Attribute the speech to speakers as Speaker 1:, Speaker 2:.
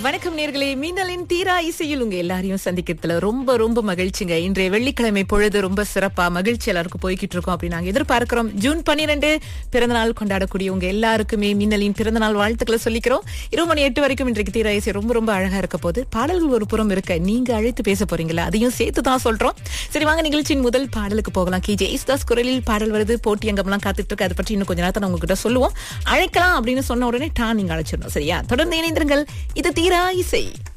Speaker 1: வணக்கம் நேர்களே மீனலின் தீரா இசையில் உங்க எல்லாரையும் சந்திக்கிறதுல ரொம்ப ரொம்ப மகிழ்ச்சிங்க இன்றைய வெள்ளிக்கிழமை பொழுது ரொம்ப சிறப்பா மகிழ்ச்சி எல்லாருக்கும் போய்கிட்டு இருக்கோம் அப்படி நாங்க எதிர்பார்க்கிறோம் ஜூன் பன்னிரெண்டு பிறந்தநாள் கொண்டாடக்கூடிய உங்க எல்லாருக்குமே மின்னலின் பிறந்தநாள் வாழ்த்துக்களை சொல்லிக்கிறோம் இரவு மணி எட்டு வரைக்கும் இன்றைக்கு தீரா இசை ரொம்ப ரொம்ப அழகா இருக்க போது பாடல்கள் ஒரு புறம் இருக்க நீங்க அழைத்து பேச போறீங்களா அதையும் சேர்த்து தான் சொல்றோம் சரி வாங்க நிகழ்ச்சியின் முதல் பாடலுக்கு போகலாம் கி ஜெயஸ்தாஸ் குரலில் பாடல் வருது போட்டி அங்கம்லாம் காத்துட்டு இருக்கு அதை பற்றி இன்னும் கொஞ்ச நேரத்தை நான் உங்ககிட்ட சொல்லுவோம் அழைக்கலாம் அப்படின்னு சொன்ன உடனே டா நீங்க அழைச்சிடணும் சரியா தொடர்ந்து இணைந்திருங்கள் இது தீரா இசை